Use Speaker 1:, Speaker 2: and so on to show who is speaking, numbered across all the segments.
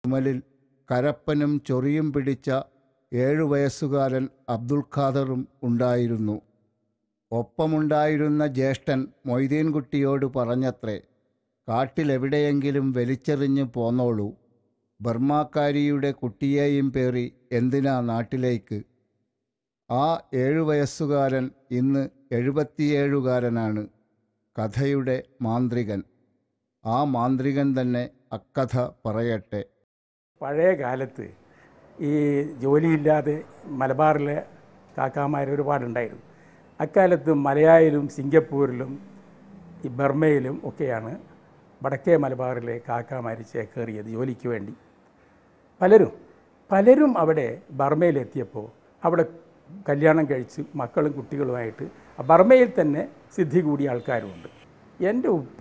Speaker 1: ചുമലിൽ കരപ്പനും ചൊറിയും പിടിച്ച ഏഴു വയസ്സുകാരൻ അബ്ദുൽ ഖാദറും ഉണ്ടായിരുന്നു ഒപ്പമുണ്ടായിരുന്ന ജ്യേഷ്ഠൻ മൊയ്തീൻകുട്ടിയോട് പറഞ്ഞത്രേ കാട്ടിലെവിടെയെങ്കിലും വലിച്ചെറിഞ്ഞ് പോന്നോളൂ ബർമാക്കാരിയുടെ കുട്ടിയെയും പേറി എന്തിനാ നാട്ടിലേക്ക് ആ ഏഴു വയസ്സുകാരൻ ഇന്ന് എഴുപത്തിയേഴുകാരനാണ് കഥയുടെ മാന്ത്രികൻ ആ മാന്ത്രികൻ തന്നെ അക്കഥ പറയട്ടെ
Speaker 2: പഴയ കാലത്ത് ഈ ജോലിയില്ലാതെ മലബാറിലെ കാക്കാമാർ ഒരുപാടുണ്ടായിരുന്നു അക്കാലത്ത് മലയായിലും സിംഗപ്പൂരിലും ഈ ബർമയിലും ഒക്കെയാണ് വടക്കേ മലബാറിലെ കാക്കാമാർ ചേക്കേറിയത് ജോലിക്ക് വേണ്ടി പലരും പലരും അവിടെ ബർമയിലെത്തിയപ്പോൾ അവിടെ കല്യാണം കഴിച്ച് മക്കളും കുട്ടികളുമായിട്ട് ബർമയിൽ തന്നെ സിദ്ധി കൂടിയ ആൾക്കാരുമുണ്ട് എൻ്റെ ഉപ്പ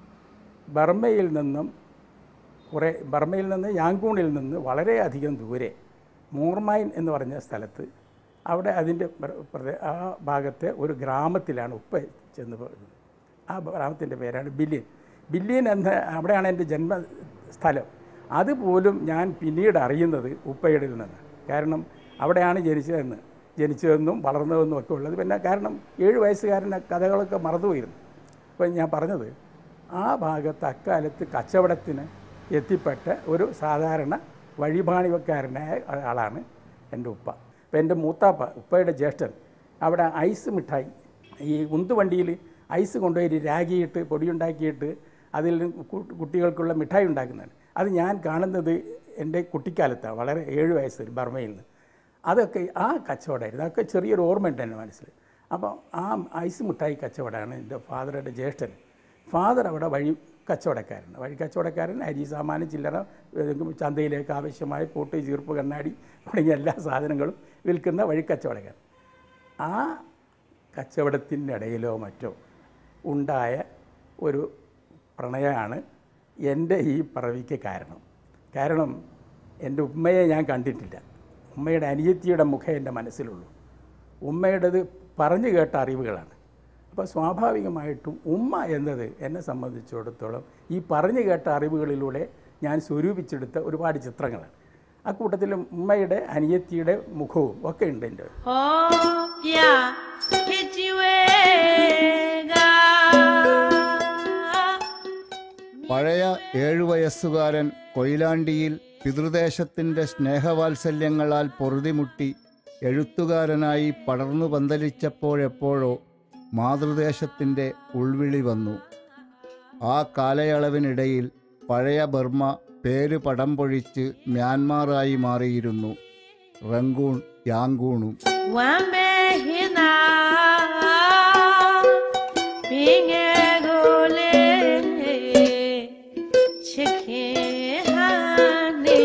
Speaker 2: ബർമയിൽ നിന്നും കുറേ ബർമയിൽ നിന്ന് യാങ്കൂണിൽ നിന്ന് വളരെയധികം ദൂരെ മൂർമൈൻ എന്ന് പറഞ്ഞ സ്ഥലത്ത് അവിടെ അതിൻ്റെ പ്ര- പ്രദേ- ആ ഭാഗത്തെ ഒരു ഗ്രാമത്തിലാണ് ഉപ്പ ചെന്ന് പോയത് ആ ഗ്രാമത്തിൻ്റെ പേരാണ് ബില്യൻ ബില്യൻ എന്ന അവിടെയാണ് എൻ്റെ ജന്മ സ്ഥലം അതുപോലും ഞാൻ പിന്നീട് അറിയുന്നത് ഉപ്പയുടെ നിന്നാണ് കാരണം അവിടെയാണ് ജനിച്ചതെന്ന് ജനിച്ചതെന്നും വളർന്നതെന്നും ഒക്കെ ഉള്ളത് പിന്നെ കാരണം ഏഴ് വയസ്സുകാരൻ്റെ കഥകളൊക്കെ മറന്നുപോയിരുന്നു അപ്പം ഞാൻ പറഞ്ഞത് ആ ഭാഗത്ത് അക്കാലത്ത് കച്ചവടത്തിന് എത്തിപ്പെട്ട ഒരു സാധാരണ വഴിപാണിവക്കാരനായ ആളാണ് എൻ്റെ ഉപ്പ അപ്പം എൻ്റെ മൂത്താപ്പ ഉപ്പയുടെ ജ്യേഷ്ഠൻ അവിടെ ഐസ് മിഠായി ഈ ഉന്തുവണ്ടിയിൽ ഐസ് കൊണ്ടുപോയി രാഗിയിട്ട് പൊടിയുണ്ടാക്കിയിട്ട് അതിൽ കു- കുട്ടികൾക്കുള്ള മിഠായി ഉണ്ടാക്കുന്നതാണ് അത് ഞാൻ കാണുന്നത് എൻ്റെ കുട്ടിക്കാലത്താണ് വളരെ ഏഴ് വയസ്സിൽ ബർമയിൽ നിന്ന് അതൊക്കെ ആ കച്ചവടമായിരുന്നു അതൊക്കെ ചെറിയൊരു ഓർമ്മയുണ്ട് എൻ്റെ മനസ്സിൽ അപ്പോൾ ആ ഐസ് മിഠായി കച്ചവടമാണ് എൻ്റെ ഫാദറുടെ ജ്യേഷ്ഠൻ ഫാദർ അവിടെ വഴി കച്ചവടക്കാരൻ വഴി കച്ചവടക്കാരൻ അരി സാമാനം ചില്ലറ ഏതെങ്കിലും ചന്തയിലേക്ക് ആവശ്യമായ പൂട്ട് ചീർപ്പ് കണ്ണാടി തുടങ്ങിയ എല്ലാ സാധനങ്ങളും വിൽക്കുന്ന വഴി കച്ചവടക്കാരൻ ആ കച്ചവടത്തിൻ്റെ ഇടയിലോ മറ്റോ ഉണ്ടായ ഒരു പ്രണയമാണ് എൻ്റെ ഈ പറവിക്ക് കാരണം കാരണം എൻ്റെ ഉമ്മയെ ഞാൻ കണ്ടിട്ടില്ല ഉമ്മയുടെ അനിയത്തിയുടെ മുഖം എൻ്റെ മനസ്സിലുള്ളൂ ഉമ്മയുടേത് പറഞ്ഞു കേട്ട അറിവുകളാണ് അപ്പോൾ സ്വാഭാവികമായിട്ടും ഉമ്മ എന്നത് എന്നെ സംബന്ധിച്ചിടത്തോളം ഈ പറഞ്ഞു കേട്ട അറിവുകളിലൂടെ ഞാൻ സ്വരൂപിച്ചെടുത്ത ഒരുപാട് ചിത്രങ്ങളാണ് ആ കൂട്ടത്തിൽ ഉമ്മയുടെ അനിയത്തിയുടെ മുഖവും ഒക്കെ ഉണ്ട് എൻ്റെ
Speaker 3: Hopia Kichiwega
Speaker 1: പഴയ ഏഴു വയസ്സുകാരൻ കൊയിലാണ്ടിയിൽ പിതൃദേശത്തിൻ്റെ സ്നേഹവാത്സല്യങ്ങളാൽ പൊറുതിമുട്ടി എഴുത്തുകാരനായി പടർന്നു പന്തലിച്ചപ്പോഴെപ്പോഴോ മാതൃദേശത്തിൻ്റെ ഉൾവിളി വന്നു ആ കാലയളവിനിടയിൽ പഴയ ബർമ്മ പേര് പടം പൊഴിച്ച് മ്യാൻമാറായി മാറിയിരുന്നു റങ്കൂൺ യാങ്കൂണും
Speaker 3: Wambe hina Bingegole Chike hane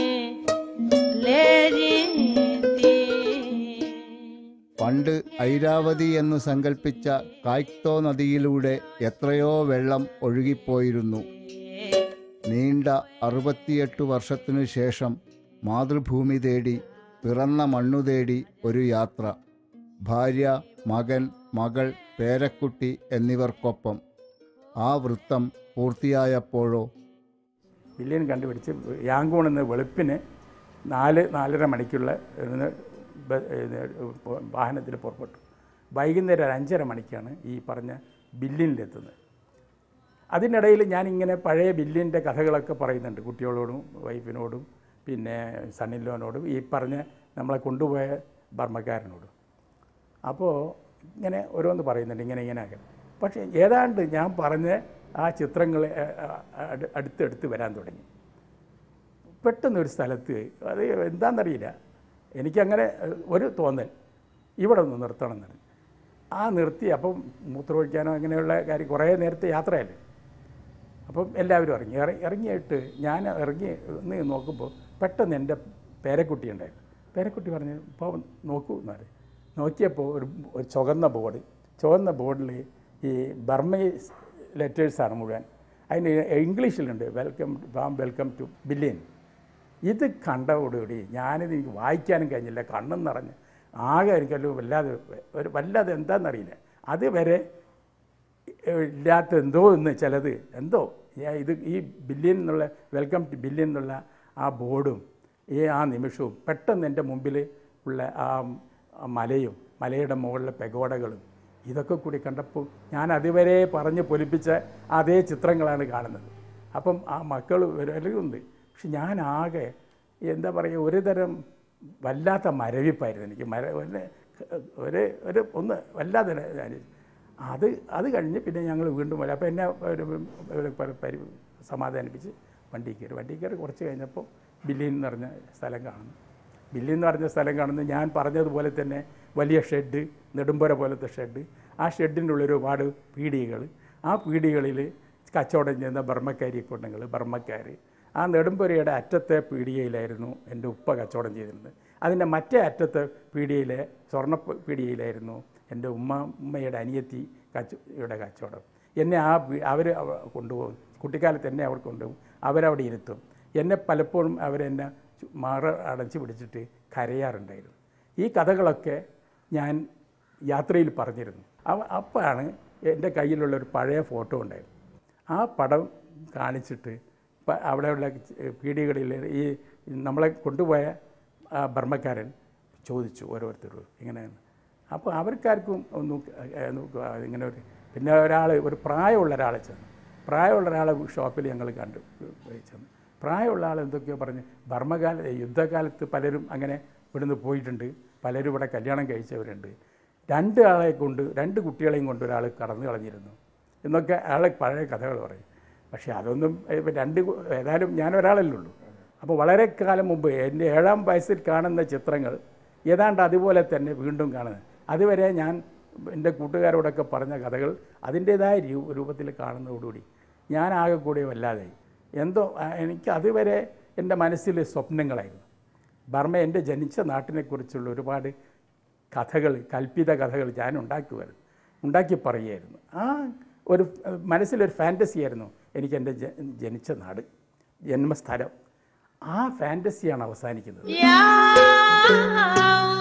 Speaker 3: Lerindi
Speaker 1: പണ്ട് ഐരാവതി എന്ന് സങ്കല്പിച്ച കായ്ക്തോ നദിയിലൂടെ എത്രയോ വെള്ളം ഒഴുകിപ്പോയിരുന്നു നീണ്ട അറുപത്തിയെട്ട് വർഷത്തിനു ശേഷം മാതൃഭൂമി തേടി പിറന്ന മണ്ണു തേടി ഒരു യാത്ര ഭാര്യ മകൻ മകൾ പേരക്കുട്ടി എന്നിവർക്കൊപ്പം ആ വൃത്തം പൂർത്തിയായപ്പോഴോ
Speaker 2: ബില്യൻ കണ്ടുപിടിച്ച് യാങ്കൂൺ എന്ന വെളുപ്പിന് നാല് നാലര മണിക്കുള്ള ഒരു ബ- ഇത് വാഹനത്തിൽ പുറപ്പെട്ടു വൈകുന്നേരം ഒരു അഞ്ചര മണിക്കാണ് ഈ പറഞ്ഞ ബില്ലിനിലെത്തുന്നത് അതിനിടയിൽ ഞാനിങ്ങനെ പഴയ ബില്ലിൻ്റെ കഥകളൊക്കെ പറയുന്നുണ്ട് കുട്ടികളോടും വൈഫിനോടും പിന്നെ സണ്ണിലോനോടും ഈ പറഞ്ഞ നമ്മളെ കൊണ്ടുപോയ ബർമ്മക്കാരനോടും അപ്പോൾ ഇങ്ങനെ ഓരോന്ന് പറയുന്നുണ്ട് ഇങ്ങനെ ഇങ്ങനെയൊക്കെ പക്ഷേ ഏതാണ്ട് ഞാൻ പറഞ്ഞ ആ ചിത്രങ്ങൾ അടുത്തടുത്ത് വരാൻ തുടങ്ങി പെട്ടെന്ന് ഒരു സ്ഥലത്ത് അത് എന്താണെന്നറിയില്ല എനിക്കങ്ങനെ ഏഹ്, ഒരു തോന്നൽ ഇവിടെ ഒന്ന് നിർത്തണം എന്ന് പറഞ്ഞു ആ നിർത്തി അപ്പം മൂത്രമൊഴിക്കാനോ അങ്ങനെയുള്ള കാര്യം കുറേ നേരത്തെ യാത്രയല്ലേ അപ്പം എല്ലാവരും ഇറങ്ങി ഇറ- ഇറങ്ങിയിട്ട് ഞാൻ ഇറങ്ങി ഒന്ന് നോക്കുമ്പോൾ പെട്ടെന്ന് എൻ്റെ പേരക്കുട്ടി ഉണ്ടായിരുന്നു പേരക്കുട്ടി പറഞ്ഞു ഇപ്പോൾ നോക്കൂ എന്ന് പറയും നോക്കിയപ്പോൾ ഒരു ഒരു ചുവന്ന ബോർഡ് ചുവന്ന ബോർഡിൽ ഈ ബർമീസ് ലെറ്റേഴ്സാണ് മുഴുവൻ അതിന് ഇംഗ്ലീഷിലുണ്ട് welcome warm welcome to billion ഇത് കണ്ടതോടുകൂടി ഞാനിത് എനിക്ക് വായിക്കാനും കഴിഞ്ഞില്ല കണ്ണും നിറഞ്ഞ് ആകെ എനിക്കല്ലോ വല്ലാതെ ഒരു വല്ലാതെ എന്താണെന്നറിയില്ല അതുവരെ ഇല്ലാത്ത എന്തോ എന്ന് ചിലത് എന്തോ ഞാൻ ഇത് ഈ ബില്യൻ എന്നുള്ള വെൽക്കം ടു ബില്യൻ എന്നുള്ള ആ ബോർഡും ഈ ആ നിമിഷവും പെട്ടെന്ന് എൻ്റെ മുമ്പിൽ ഉള്ള ആ ആ മലയും മലയുടെ മുകളിലെ പെഗോഡകളും ഇതൊക്കെ കൂടി കണ്ടപ്പോൾ ഞാൻ അതുവരെ പറഞ്ഞ് പൊലിപ്പിച്ച അതേ ചിത്രങ്ങളാണ് കാണുന്നത് അപ്പം ആ മക്കൾ വരലുണ്ട് പക്ഷെ ഞാൻ ആകെ എന്താ പറയുക ഒരു തരം വല്ലാത്ത മരവിപ്പായിരുന്നു എനിക്ക് മര ഒരു ഒരു ഒരു ഒന്ന് വല്ലാതെ ഞാൻ അത് അത് കഴിഞ്ഞ് പിന്നെ ഞങ്ങൾ വീണ്ടും വരാം അപ്പോൾ എന്നെ ഒരു ഒരു പരി- പരി സമാധാനിപ്പിച്ച് വണ്ടി കയറി വണ്ടി കയറി കുറച്ച് കഴിഞ്ഞപ്പോൾ ബില്ലിൻ എന്ന് പറഞ്ഞ സ്ഥലം കാണുന്നു ബില്ലിൻ എന്ന് പറഞ്ഞ സ്ഥലം കാണുന്നു ഞാൻ പറഞ്ഞതുപോലെ തന്നെ വലിയ ഷെഡ് നെടുമ്പുര പോലത്തെ ഷെഡ് ആ ഷെഡിൻ്റെ ഉള്ളിൽ ഒരുപാട് പീടികകൾ ആ പീടികളിൽ കച്ചവടം ചെയ്യുന്ന ബർമ്മക്കാരി പെണ്ണുങ്ങൾ ബർമ്മക്കാർ ആ നെടുമ്പുരയുടെ അറ്റത്തെ പീടികയിലായിരുന്നു എൻ്റെ ഉപ്പ കച്ചവടം ചെയ്തിരുന്നത് അതിൻ്റെ മറ്റേ അറ്റത്തെ പീടികയിലെ സ്വർണ്ണ പീടികയിലായിരുന്നു എൻ്റെ ഉമ്മ ഉമ്മയുടെ അനിയത്തി കച്ചയുടെ കച്ചവടം എന്നെ ആ അവർ കൊണ്ടുപോകും കുട്ടിക്കാലത്ത് എന്നെ അവർ കൊണ്ടുപോകും അവരവിടെ ഇരുത്തും എന്നെ പലപ്പോഴും അവരെന്നെ ചു- മാറ അടച്ച് പിടിച്ചിട്ട് കരയാറുണ്ടായിരുന്നു ഈ കഥകളൊക്കെ ഞാൻ യാത്രയിൽ പറഞ്ഞിരുന്നു അവ അപ്പോഴാണ് എൻ്റെ കയ്യിലുള്ള ഒരു പഴയ ഫോട്ടോ ഉണ്ടായിരുന്നു ആ പടം കാണിച്ചിട്ട് പ- അവിടെയുള്ള പീടികകളിൽ ഈ നമ്മളെ കൊണ്ടുപോയ ആ ബർമ്മക്കാരൻ ചോദിച്ചു ഓരോരുത്തരോട് ഇങ്ങനെയാണ് അപ്പോൾ അവർക്കാർക്കും ഒന്നും ഏഹ്, നോക്കുക, ഇങ്ങനെ ഒരു പിന്നെ ഒരാൾ ഒരു പ്രായമുള്ള ഒരാളെ ചെന്നു പ്രായമുള്ള ഒരാളെ ഷോപ്പിൽ ഞങ്ങൾ കണ്ടു പോയി ചെന്നു പ്രായമുള്ള ആൾ എന്തൊക്കെയോ പറഞ്ഞ് ബർമ്മകാല യുദ്ധകാലത്ത് പലരും അങ്ങനെ ഇവിടുന്ന് പോയിട്ടുണ്ട് പലരും ഇവിടെ കല്യാണം കഴിച്ചവരുണ്ട് രണ്ട് ആളെ കൊണ്ട് രണ്ട് കുട്ടികളെയും കൊണ്ട് ഒരാൾ കടന്നു കളഞ്ഞിരുന്നു എന്നൊക്കെ അയാളെ പഴയ കഥകൾ പറയും പക്ഷേ അതൊന്നും ഏ, ഇപ്പം രണ്ട് കു- ഏതായാലും ഞാൻ ഒരാളല്ലേ ഉള്ളൂ അപ്പോൾ വളരെ കാലം മുമ്പ് എൻ്റെ ഏഴാം വയസ്സിൽ കാണുന്ന ചിത്രങ്ങൾ ഏതാണ്ട് അതുപോലെ തന്നെ വീണ്ടും കാണുന്നത് അതുവരെ ഞാൻ എൻ്റെ കൂട്ടുകാരോടൊക്കെ പറഞ്ഞ കഥകൾ അതിൻ്റേതായ രൂ- രൂപത്തിൽ കാണുന്നതോടുകൂടി ഞാൻ ആകെ കൂടി വല്ലാതെ എന്തോ ആ, എനിക്ക് അതുവരെ എൻ്റെ മനസ്സിൽ സ്വപ്നങ്ങളായിരുന്നു ബർമ്മ എൻ്റെ ജനിച്ച നാട്ടിനെക്കുറിച്ചുള്ള ഒരുപാട് കഥകൾ കൽപ്പിത കഥകൾ ഞാൻ ഉണ്ടാക്കുമായിരുന്നു ഉണ്ടാക്കി പറയുമായിരുന്നു ആ ഒരു ഏഹ്, മനസ്സിലൊരു ഫാൻറ്റസി ആയിരുന്നു എനിക്ക് എൻ്റെ ജ- ജനിച്ച നാട് ജന്മസ്ഥലം ആ ഫാൻറ്റസിയാണ് അവസാനിക്കുന്നത്
Speaker 3: Ya